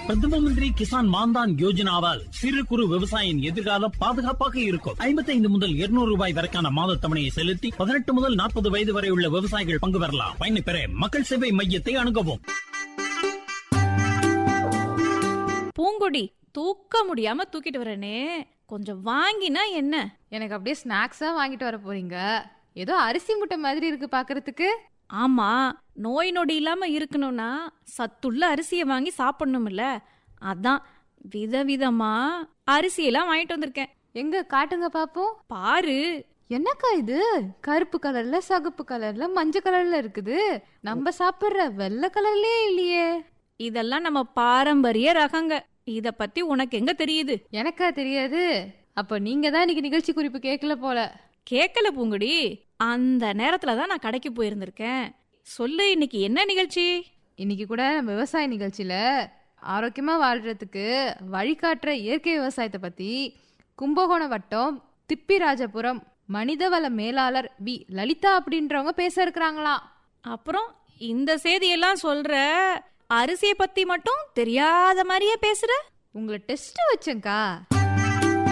பிரதம மந்திரி கிசான் மான்தான் யோஜனாவால் சிறு குறு விவசாயியின் எதிர்காலம் பாதுகாப்பாக இருக்கும் ஐம்பத்தைந்து முதல் இருநூறு ரூபாய் வரைக்கான மாத தவணையை செலுத்தி பதினெட்டு முதல் நாற்பது வயது வரை உள்ள விவசாயிகள் பங்கு பெறலாம் பயனை பெற மக்கள் சேவை மையத்தை அணுகவும் பூங்கொடி தூக்க முடியாம தூக்கிட்டு வரனே கொஞ்சம் வாங்கினா என்ன எனக்கு அப்படியே ஸ்நாக்ஸா வாங்கிட்டு வர போறீங்க ஏதோ அரிசி முட்டை மாதிரி இருக்கு பாக்குறதுக்கு ஆமா நோய் நொடி இல்லாம இருக்கணும்னா சத்துள்ள அரிசியை வாங்கி சாப்பிடணும்ல அதான் விதவிதமா அரிசியெல்லாம் வாங்கிட்டு வந்திருக்கேன் எங்க காட்டுங்க பாப்போம் பாரு என்னக்கா இது கருப்பு கலர்ல சகப்பு கலர்ல மஞ்சள் கலர்ல இருக்குது நம்ம சாப்பிடுற வெள்ளை கலர்லயே இல்லையே இதெல்லாம் நம்ம பாரம்பரிய ரகங்க இத பத்தி உனக்கு எங்க தெரியுது எனக்கா தெரியாது அப்ப நீங்க தான் இன்னைக்கு நிகழ்ச்சி குறிப்பு கேட்கல போல கேட்கல பூங்குடி அந்த நேரத்துல தான் நான் கடைக்கு போயிருந்திருக்கேன் சொல்லு இன்னைக்கு என்ன நிகழ்ச்சி இன்னைக்கு கூட நம்ம விவசாய நிகழ்ச்சியில ஆரோக்கியமா வாழ்றதுக்கு வழிகாட்டுற இயற்கை விவசாயத்தை பத்தி கும்பகோணம் வட்டம் திப்பிராஜபுரம் மனிதவள மேலாளர் வி லலிதா அப்படின்றவங்க பேச இருக்கிறாங்களாம் அப்புறம் இந்த செய்தியெல்லாம் சொல்ற அரிசியை பத்தி மட்டும் தெரியாத மாதிரியே பேசுற உங்களை டெஸ்ட் வச்சேங்க்கா